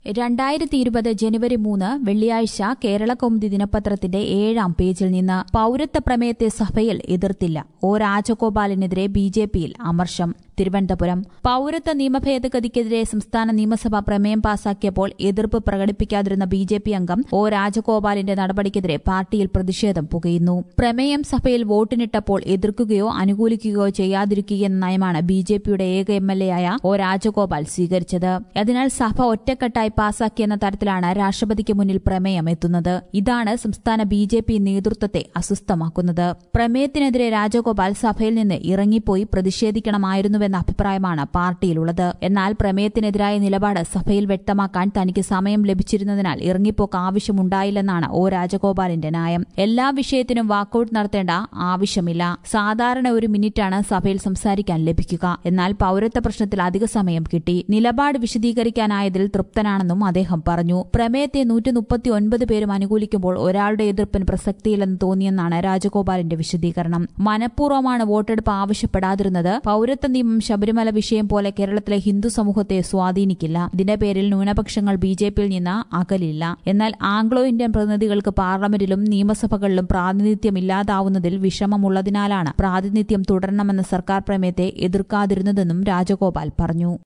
രണ്ടായിരത്തി ഇരുപത് ജനുവരി മൂന്ന് വെള്ളിയാഴ്ച കേരളകൗമുദി ദിനപത്രത്തിന്റെ ഏഴാം പേജിൽ നിന്ന് പൌരത്വ പ്രമേയത്തെ സഭയിൽ എതിർത്തില്ല ഒ രാജഗോപാലിനെതിരെ ബി ജെ പിയിൽ അമർഷം തിരുവനന്തപുരം പൌരത്വ നിയമ ഭേദഗതിക്കെതിരെ സംസ്ഥാന നിയമസഭ പ്രമേയം പാസാക്കിയപ്പോൾ എതിർപ്പ് പ്രകടിപ്പിക്കാതിരുന്ന ബി ജെ പി അംഗം ഒ രാജഗോപാലിന്റെ നടപടിക്കെതിരെ പാർട്ടിയിൽ പ്രതിഷേധം പുകയുന്നു പ്രമേയം സഭയിൽ വോട്ടിനിട്ടപ്പോൾ എതിർക്കുകയോ അനുകൂലിക്കുകയോ ചെയ്യാതിരിക്കുകയെന്ന നയമാണ് ബി ജെ പിയുടെ ഏക എം എൽ എ ആയ ഒ രാജഗോപാൽ സ്വീകരിച്ചത് അതിനാൽ സഭ ഒറ്റക്കെട്ടായി പാസാക്കിയെന്ന തരത്തിലാണ് രാഷ്ട്രപതിക്ക് മുന്നിൽ പ്രമേയം എത്തുന്നത് ഇതാണ് സംസ്ഥാന ബി ജെ പി നേതൃത്വത്തെ അസ്വസ്ഥമാക്കുന്നത് പ്രമേയത്തിനെതിരെ രാജഗോപാൽ സഭയിൽ നിന്ന് ഇറങ്ങിപ്പോയി പ്രതിഷേധിക്കണമായിരുന്നുവെന്ന അഭിപ്രായമാണ് പാർട്ടിയിലുള്ളത് എന്നാൽ പ്രമേയത്തിനെതിരായ നിലപാട് സഭയിൽ വ്യക്തമാക്കാൻ തനിക്ക് സമയം ലഭിച്ചിരുന്നതിനാൽ ഇറങ്ങിപ്പോക്ക് ആവശ്യമുണ്ടായില്ലെന്നാണ് ഒ രാജഗോപാലിന്റെ ന്യായം എല്ലാ വിഷയത്തിനും വാക്കൌട്ട് നടത്തേണ്ട ആവശ്യമില്ല സാധാരണ ഒരു മിനിറ്റാണ് സഭയിൽ സംസാരിക്കാൻ ലഭിക്കുക എന്നാൽ പൌരത്വ പ്രശ്നത്തിൽ അധിക സമയം കിട്ടി നിലപാട് വിശദീകരിക്കാനായതിൽ തൃപ്തനാണെന്നും അദ്ദേഹം പറഞ്ഞു പ്രമേയത്തെ നൂറ്റി മുപ്പത്തിയൊൻപത് പേരും അനുകൂലിക്കുമ്പോൾ ഒരാളുടെ എതിർപ്പിന് പ്രസക്തിയില്ലെന്ന് തോന്നിയെന്നാണ് രാജഗോപാലിന്റെ വിശദീകരണം മനഃപൂർവ്വമാണ് വോട്ടെടുപ്പ് ആവശ്യപ്പെടാതിരുന്നത് പൌരത്വ നിയമം ശബരിമല വിഷയം പോലെ കേരളത്തിലെ ഹിന്ദു സമൂഹത്തെ സ്വാധീനിക്കില്ല ഇതിന്റെ പേരിൽ ന്യൂനപക്ഷങ്ങൾ ബി ജെ പിയിൽ നിന്ന് അകലില്ല എന്നാൽ ആംഗ്ലോ ഇന്ത്യൻ പ്രതിനിധികൾക്ക് പാർലമെന്റിലും നിയമസഭകളിലും പ്രാതിനിധ്യമില്ലാതാവുന്നതിൽ വിഷമമുള്ളതിനാലാണ് പ്രാതിനിധ്യം തുടരണമെന്ന സർക്കാർ പ്രമേയത്തെ എതിർക്കാതിരുന്നതെന്നും രാജഗോപാൽ പറഞ്ഞു